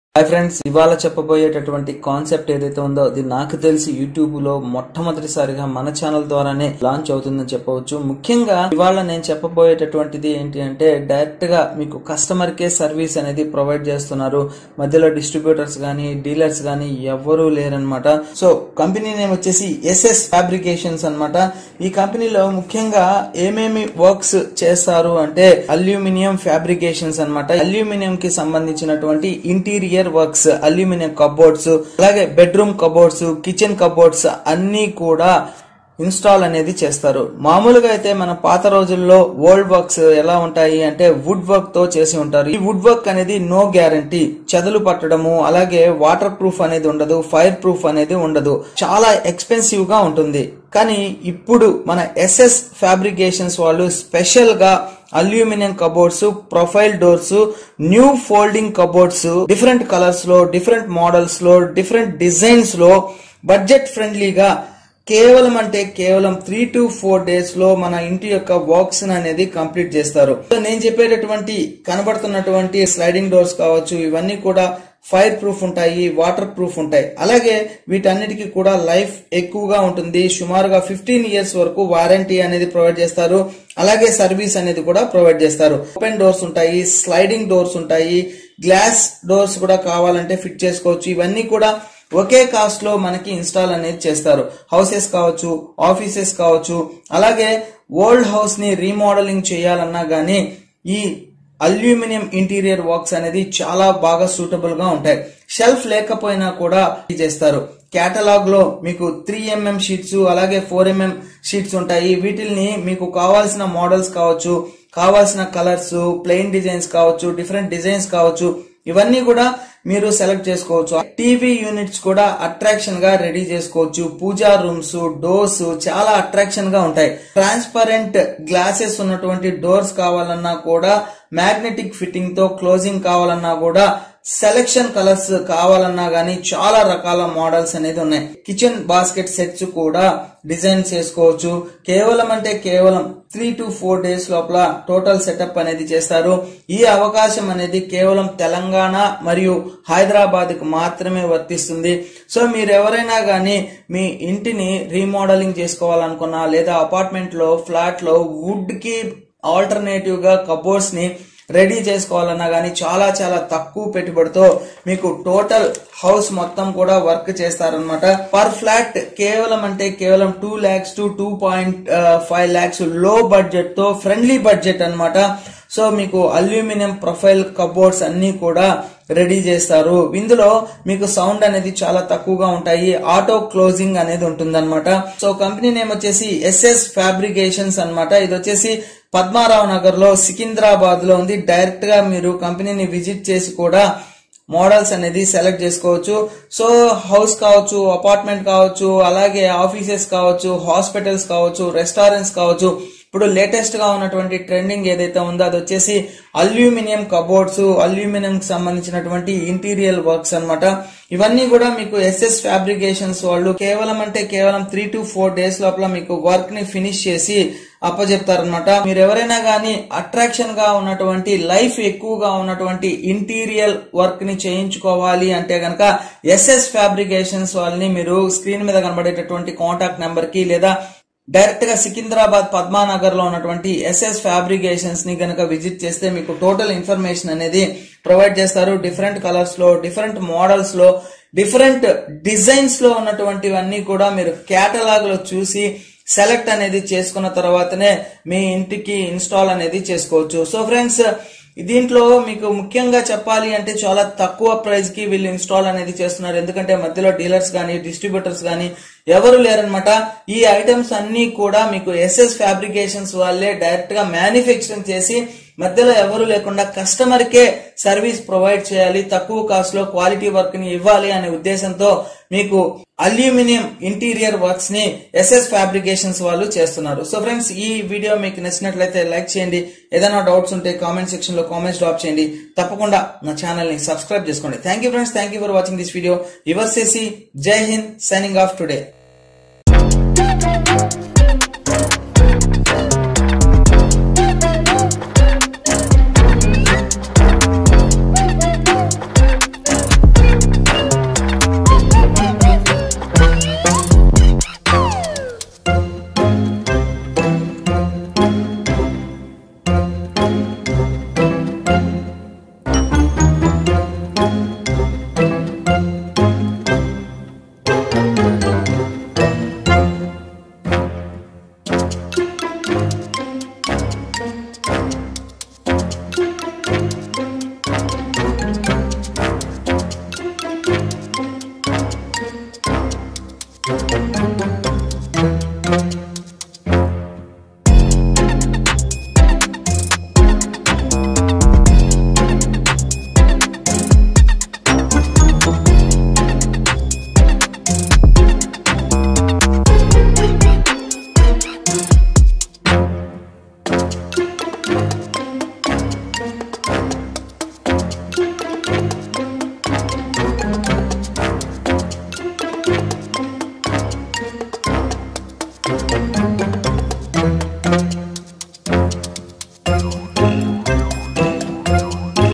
hi friends ఇవాళ చెప్పబోయేటటువంటి concept ఏదైతే ఉందో అది నాకు తెలిసి యూట్యూబ్ లో మొట్టమొదటిసారిగా మన ఛానల్ ద్వారానే లాంచ్ అవుతుందని చెప్పవచ్చు ముఖ్యంగా ఇవాళ నేను చెప్పబోయేటటువంటిది ఏంటి అంటే డైరెక్ట్ గా మీకు కస్టమర్ కేర్ సర్వీస్ అనేది ప్రొవైడ్ చేస్తున్నారు మధ్యలో డిస్ట్రిబ్యూటర్స్ గానీ డీలర్స్ గానీ ఎవరూ లేరనమాట సో కంపెనీ నేమ్ వచ్చేసి ఎస్ఎస్ ఫ్యాబ్రికేషన్స్ అన్నమాట ఈ కంపెనీలో ముఖ్యంగా ఏమేమి వర్క్స్ చేస్తారు అంటే అల్యూమినియం ఫ్యాబ్రికేషన్స్ అన్నమాట అల్యూమినియం కి సంబంధించినటువంటి ఇంటీరియర్ వర్క్స్ అల్యూమినియం కబోర్డ్స్ అలాగే బెడ్రూమ్ కబోర్డ్స్ కిచెన్ కబోర్డ్స్ అన్ని కూడా ఇన్స్టాల్ అనేది చేస్తారు మామూలుగా అయితే మన పాత రోజుల్లో ఓల్డ్ వర్క్స్ ఎలా ఉంటాయి అంటే వుడ్ వర్క్ తో చేసి ఉంటారు ఈ వుడ్ వర్క్ అనేది నో గ్యారంటీ చెదలు పట్టడము అలాగే వాటర్ ప్రూఫ్ అనేది ఉండదు ఫైర్ ప్రూఫ్ అనేది ఉండదు చాలా ఎక్స్పెన్సివ్ గా ఉంటుంది కానీ ఇప్పుడు మన ఎస్ఎస్ ఫ్యాబ్రికేషన్స్ వాళ్ళు స్పెషల్ గా aluminium cupboards profile doors new folding cupboards different colours లో డిఫరెంట్ మోడల్స్ లో డిఫరెంట్ డిజైన్స్ లో బడ్జెట్ ఫ్రెండ్లీగా కేవలం అంటే కేవలం త్రీ టు ఫోర్ డేస్ లో మన ఇంటి యొక్క వర్క్స్ అనేది కంప్లీట్ చేస్తారు సో నేను చెప్పేటటువంటి కనబడుతున్నటువంటి స్లైడింగ్ డోర్స్ కావచ్చు ఇవన్నీ కూడా ఫైర్ ప్రూఫ్ ఉంటాయి వాటర్ ప్రూఫ్ ఉంటాయి అలాగే వీటన్నిటికీ కూడా లైఫ్ ఎక్కువగా ఉంటుంది సుమారుగా ఫిఫ్టీన్ ఇయర్స్ వరకు వారంటీ అనేది ప్రొవైడ్ చేస్తారు అలాగే సర్వీస్ అనేది కూడా ప్రొవైడ్ చేస్తారు ఓపెన్ డోర్స్ ఉంటాయి స్లైడింగ్ డోర్స్ ఉంటాయి గ్లాస్ డోర్స్ కూడా కావాలంటే ఫిట్ చేసుకోవచ్చు ఇవన్నీ కూడా ఒకే కాస్ట్ లో మనకి ఇన్స్టాల్ అనేది చేస్తారు హౌసెస్ కావచ్చు ఆఫీసెస్ కావచ్చు అలాగే ఓల్డ్ హౌస్ ని రీమోడలింగ్ చేయాలన్నా గానీ ఈ అల్యూమినియం ఇంటీరియర్ వర్క్స్ అనేది చాలా బాగా సూటబుల్ గా ఉంటాయి షెల్ఫ్ లేకపోయినా కూడా చేస్తారు కేటలాగ్ లో మీకు త్రీ ఎంఎం షీట్స్ అలాగే ఫోర్ ఎంఎం షీట్స్ ఉంటాయి వీటిల్ని మీకు కావాల్సిన మోడల్స్ కావచ్చు కావాల్సిన కలర్స్ ప్లెయిన్ డిజైన్స్ కావచ్చు డిఫరెంట్ డిజైన్స్ కావచ్చు ఇవన్నీ కూడా మీరు సెలెక్ట్ చేసుకోవచ్చు టీవీ యూనిట్స్ కూడా అట్రాక్షన్ గా రెడీ చేసుకోవచ్చు పూజా రూమ్స్ డోర్స్ చాలా అట్రాక్షన్ గా ఉంటాయి ట్రాన్స్పరెంట్ గ్లాసెస్ ఉన్నటువంటి డోర్స్ కావాలన్నా కూడా మ్యాగ్నెటిక్ ఫిట్టింగ్ తో క్లోజింగ్ కావాలన్నా కూడా సెలెక్షన్ కలర్స్ కావాలన్నా గానీ చాలా రకాల మోడల్స్ అనేది ఉన్నాయి కిచెన్ బాస్కెట్ సెట్స్ కూడా డిజైన్ చేసుకోవచ్చు కేవలం అంటే కేవలం త్రీ టు ఫోర్ డేస్ లోపల టోటల్ సెటప్ అనేది చేస్తారు ఈ అవకాశం అనేది కేవలం తెలంగాణ మరియు హైదరాబాద్ కు మాత్రమే వర్తిస్తుంది సో మీరు ఎవరైనా గానీ మీ ఇంటిని రీమోడలింగ్ చేసుకోవాలనుకున్నా లేదా అపార్ట్మెంట్ లో ఫ్లాట్ లో వుడ్ కి ఆల్టర్నేటివ్ గా కబోర్డ్స్ ని రెడీ చేసుకోవాలన్నా కానీ చాలా చాలా తక్కువ పెట్టుబడితో మీకు టోటల్ హౌస్ మొత్తం కూడా వర్క్ చేస్తారనమాట పర్ ఫ్లాట్ కేవలం అంటే కేవలం two lakhs to two point five lakhs లో బడ్జెట్ తో ఫ్రెండ్లీ బడ్జెట్ అన్నమాట సో మీకు అల్యూమినియం ప్రొఫైల్ కబోర్డ్స్ అన్ని కూడా రెడీ చేస్తారు ఇందులో మీకు సౌండ్ అనేది చాలా తక్కువగా ఉంటాయి ఆటో క్లోజింగ్ అనేది ఉంటుందన్నమాట సో కంపెనీ నేమ్ వచ్చేసి ఎస్ఎస్ ఫ్యాబ్రికేషన్స్ అన్నమాట ఇది వచ్చేసి పద్మారావు నగర్ లో సికింద్రాబాద్ లో ఉంది డైరెక్ట్ గా మీరు కంపెనీని విజిట్ చేసి కూడా మోడల్స్ అనేది సెలెక్ట్ చేసుకోవచ్చు సో హౌస్ కావచ్చు అపార్ట్మెంట్ కావచ్చు అలాగే ఆఫీసెస్ కావచ్చు హాస్పిటల్స్ కావచ్చు రెస్టారెంట్స్ కావచ్చు ఇప్పుడు లేటెస్ట్ గా ఉన్నటువంటి ట్రెండింగ్ ఏదైతే ఉందో అది వచ్చేసి అల్యూమినియం కబోర్డ్స్ అల్యూమినియం కి సంబంధించినటువంటి ఇంటీరియర్ వర్క్స్ అన్నమాట ఇవన్నీ కూడా మీకు ఎస్ఎస్ ఫ్యాబ్రికేషన్స్ వాళ్ళు కేవలం అంటే కేవలం త్రీ టు ఫోర్ డేస్ లోపల మీకు వర్క్ ని ఫినిష్ చేసి అప్పచెప్తారనమాట మీరు ఎవరైనా కానీ అట్రాక్షన్ గా ఉన్నటువంటి లైఫ్ ఎక్కువగా ఉన్నటువంటి ఇంటీరియర్ వర్క్ ని చేయించుకోవాలి అంటే గనక ఎస్ఎస్ ఫ్యాబ్రికేషన్స్ వాళ్ళని మీరు స్క్రీన్ మీద కనబడేటటువంటి కాంటాక్ట్ నెంబర్ కి లేదా డైరెక్ట్ గా సికింద్రాబాద్ పద్మానగర్ లో ఉన్నటువంటి ఎస్ఎస్ ఫ్యాబ్రికేషన్స్ ని గనక విజిట్ చేస్తే మీకు టోటల్ ఇన్ఫర్మేషన్ అనేది ప్రొవైడ్ చేస్తారు డిఫరెంట్ కలర్స్ లో డిఫరెంట్ మోడల్స్ లో డిఫరెంట్ డిజైన్స్ లో ఉన్నటువంటివన్నీ కూడా మీరు కేటలాగ్ లో చూసి సెలెక్ట్ అనేది చేసుకున్న తర్వాతనే మీ ఇంటికి ఇన్స్టాల్ అనేది చేసుకోవచ్చు సో ఫ్రెండ్స్ దీంట్లో మీకు ముఖ్యంగా చెప్పాలి అంటే చాలా తక్కువ ప్రైస్ కి వీళ్ళు ఇన్స్టాల్ అనేది చేస్తున్నారు ఎందుకంటే మధ్యలో డీలర్స్ కానీ డిస్ట్రిబ్యూటర్స్ కానీ ఎవరు లేరనమాట ఈ ఐటమ్స్ అన్ని కూడా మీకు ఎస్ఎస్ ఫ్యాబ్రికేషన్స్ వాళ్ళే డైరెక్ట్ గా మ్యానుఫ్యాక్చరింగ్ చేసి మధ్యలో ఎవరు లేకుండా కస్టమర్ కే సర్వీస్ ప్రొవైడ్ చేయాలి తక్కువ కాస్ట్ లో క్వాలిటీ వర్క్ ని ఇవ్వాలి అనే ఉద్దేశంతో మీకు అల్యూమినియం ఇంటీరియర్ వర్క్స్ ని ఎస్ఎస్ ఫ్యాబ్రికేషన్స్ వాళ్ళు చేస్తున్నారు సో ఫ్రెండ్స్ ఈ వీడియో మీకు నచ్చినట్లయితే లైక్ చేయండి ఏదైనా డౌట్స్ ఉంటే కామెంట్ సెక్షన్ లో కామెంట్స్ డ్రాప్ చేయండి తప్పకుండా నా ఛానల్ ని సబ్స్క్రైబ్ చేసుకోండి thank you friends thank you for watching this video your చేసి Jai Hind signing off today Thank